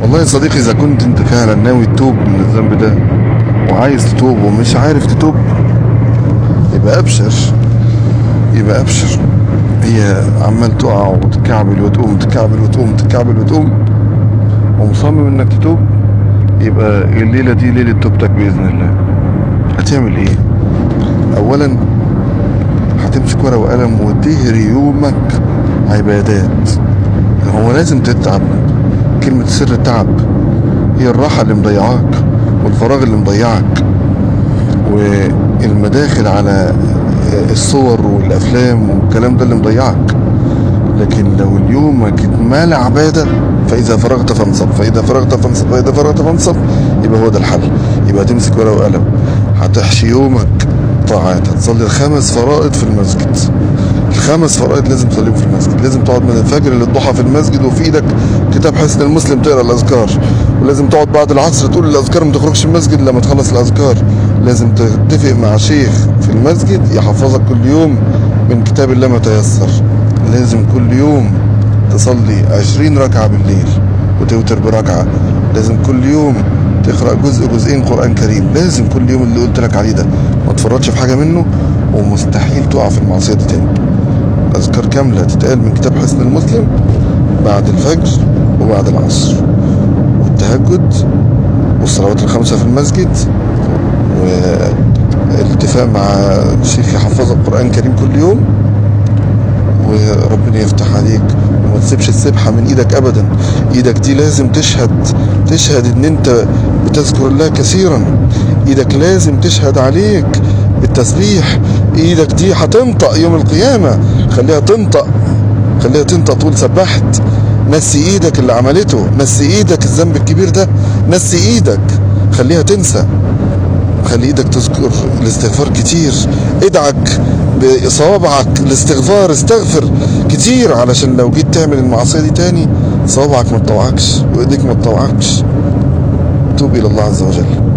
والله يا صديقي إذا كنت أنت فعلا ناوي تتوب من الذنب ده وعايز تتوب ومش عارف تتوب يبقى أبشر يبقى أبشر هي عمال تقع وتكعبل وتقوم تكعبل وتقوم تكعبل وتقوم ومصمم إنك تتوب يبقى الليلة دي ليلة توبتك بإذن الله هتعمل إيه؟ أولا هتمسك ورقة وقلم وتهري يومك عبادات هو لازم تتعب كلمة سر التعب هي الراحة اللي مضيعاك والفراغ اللي مضيعك والمداخل على الصور والأفلام والكلام ده اللي مضيعك لكن لو اليوم اتمال عبادة فإذا فرغت فانصب فإذا فرغت فانصب فإذا فرغت فانصب يبقى هو ده الحل يبقى تمسك ورقة وقلم هتحشي يومك طاعات هتصلي الخمس فرائض في المسجد الخمس فرائض لازم تصليهم في المسجد لازم تقعد من الفجر للضحى في المسجد وفي ايدك كتاب حسن المسلم تقرا الاذكار ولازم تقعد بعد العصر تقول الاذكار ما تخرجش من المسجد لما تخلص الاذكار لازم تتفق مع شيخ في المسجد يحفظك كل يوم من كتاب الله ما تيسر لازم كل يوم تصلي عشرين ركعة بالليل وتوتر بركعة لازم كل يوم تقرأ جزء جزئين قرآن كريم لازم كل يوم اللي قلت لك عليه ده ما تفرطش في حاجة منه ومستحيل تقع في المعصية دي تاني أذكار كاملة تتقال من كتاب حسن المسلم بعد الفجر وبعد العصر والتهجد والصلوات الخمسة في المسجد والاتفاق مع شيخ يحفظك قرآن كريم كل يوم وربنا يفتح عليك وما تسيبش السبحة من ايدك ابدا ايدك دي لازم تشهد تشهد ان انت بتذكر الله كثيرا ايدك لازم تشهد عليك بالتسبيح ايدك دي هتنطق يوم القيامة خليها تنطق خليها تنطق تقول سبحت نسي ايدك اللي عملته نسي ايدك الذنب الكبير ده نسي ايدك خليها تنسى خلي ايدك تذكر الاستغفار كتير ادعك بصوابعك الاستغفار استغفر كتير علشان لو جيت تعمل المعصية دي تاني صوابعك ما تطوعكش وايديك ما تطوعكش توب الى الله عز وجل